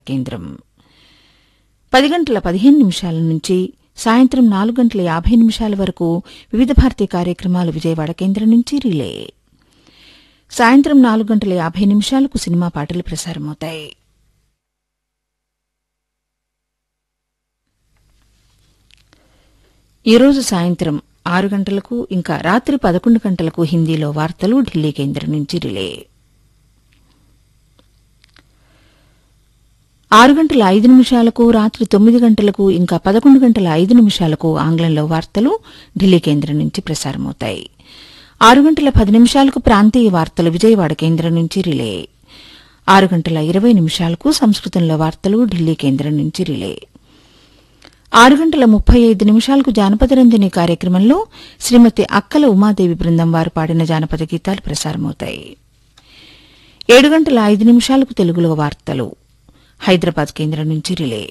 కేంద్రం పది గంటల పదిహేను నిమిషాల నుంచి సాయంత్రం నాలుగు గంటల యాభై నిమిషాల వరకు వివిధ భారతీయ కార్యక్రమాలు విజయవాడ కేంద్రం నుంచి రిలే సాయంత్రం నాలుగు గంటల యాభై నిమిషాలకు సినిమా పాటలు ప్రసారమవుతాయి ఈరోజు సాయంత్రం ఆరు గంటలకు ఇంకా రాత్రి పదకొండు గంటలకు హిందీలో వార్తలు ఢిల్లీ కేంద్రం నుంచి రిలే ఆరు గంటల ఐదు నిమిషాలకు రాత్రి తొమ్మిది గంటలకు ఇంకా పదకొండు గంటల ఐదు నిమిషాలకు ఆంగ్లంలో వార్తలు ఢిల్లీ కేంద్రం నుంచి ప్రసారమవుతాయి ఆరు గంటల పది నిమిషాలకు ప్రాంతీయ వార్తలు విజయవాడ కేంద్రం నుంచి రిలే ఆరు గంటల ఇరవై నిమిషాలకు సంస్కృతంలో వార్తలు ఢిల్లీ కేంద్రం నుంచి రిలే ఆరు గంటల ముప్పై ఐదు నిమిషాలకు జానపద రంజని కార్యక్రమంలో శ్రీమతి అక్కల ఉమాదేవి బృందం వారు పాడిన జానపద గీతాలు ప్రసారమవుతాయి ఏడు గంటల ఐదు నిమిషాలకు తెలుగులో వార్తలు హైదరాబాద్ కేంద్రం నుంచి రిలే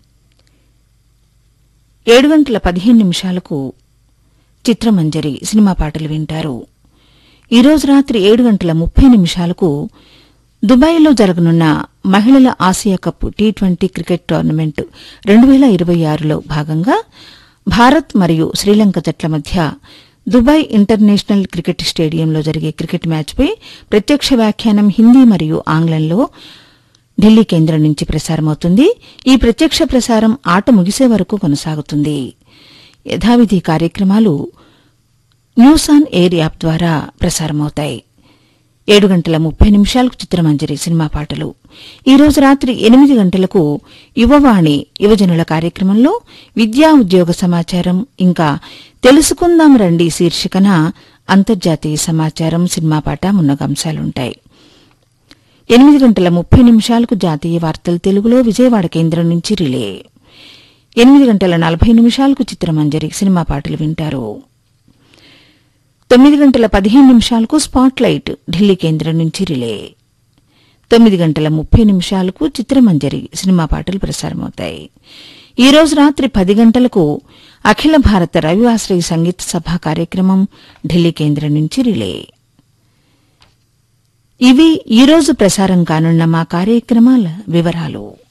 ఏడు గంటల పదిహేను నిమిషాలకు చిత్రమంజరి సినిమా పాటలు వింటారు ఈరోజు రాత్రి ఏడు గంటల ముప్పై నిమిషాలకు దుబాయ్లో జరగనున్న మహిళల Asia cup T twenty cricket tournament రెండు వేల ఇరవై ఆరులో భాగంగా భారత్ మరియు శ్రీలంక జట్ల మధ్య దుబాయ్ ఇంటర్నేషనల్ క్రికెట్ స్టేడియంలో జరిగే క్రికెట్ మ్యాచ్పై ప్రత్యక్ష వ్యాఖ్యానం హిందీ మరియు ఆంగ్లంలో ఢిల్లీ కేంద్రం నుంచి ప్రసారమవుతుంది ఈ ప్రత్యక్ష ప్రసారం ఆట ముగిసే వరకు కొనసాగుతుంది యథావిధి కార్యక్రమాలు న్యూస్ ఆన్ ఎయిర్ యాప్ ద్వారా ప్రసారమవుతాయి ఏడు గంటల ముప్పై నిమిషాలకు చిత్రమంజరి సినిమా పాటలు ఈ రోజు రాత్రి ఎనిమిది గంటలకు యువవాణి యువజనుల కార్యక్రమంలో విద్యా ఉద్యోగ సమాచారం ఇంకా తెలుసుకుందాం రండి శీర్షికన అంతర్జాతీయ సమాచారం సినిమా పాట మున్నగంశాలుంటాయి ఎనిమిది గంటల ముప్పై నిమిషాలకు జాతీయ వార్తలు తెలుగులో విజయవాడ కేంద్రం నుంచి రిలే ఎనిమిది గంటల నలభై నిమిషాలకు చిత్రమంజరి సినిమా పాటలు వింటారు తొమ్మిది గంటల పదిహేను నిమిషాలకు స్పాట్లైట్ ఢిల్లీ కేంద్రం నుంచి రిలే తొమ్మిది గంటల ముప్పై నిమిషాలకు చిత్రమంజరి సినిమా పాటలు ప్రసారమవుతాయి ఈ రోజు రాత్రి పది గంటలకు అఖిల భారత రవివాశ్రయ సంగీత సభ కార్యక్రమం ఢిల్లీ కేంద్రం నుంచి రిలే ఇవి ఈరోజు ప్రసారం కానున్న మా కార్యక్రమాల వివరాలు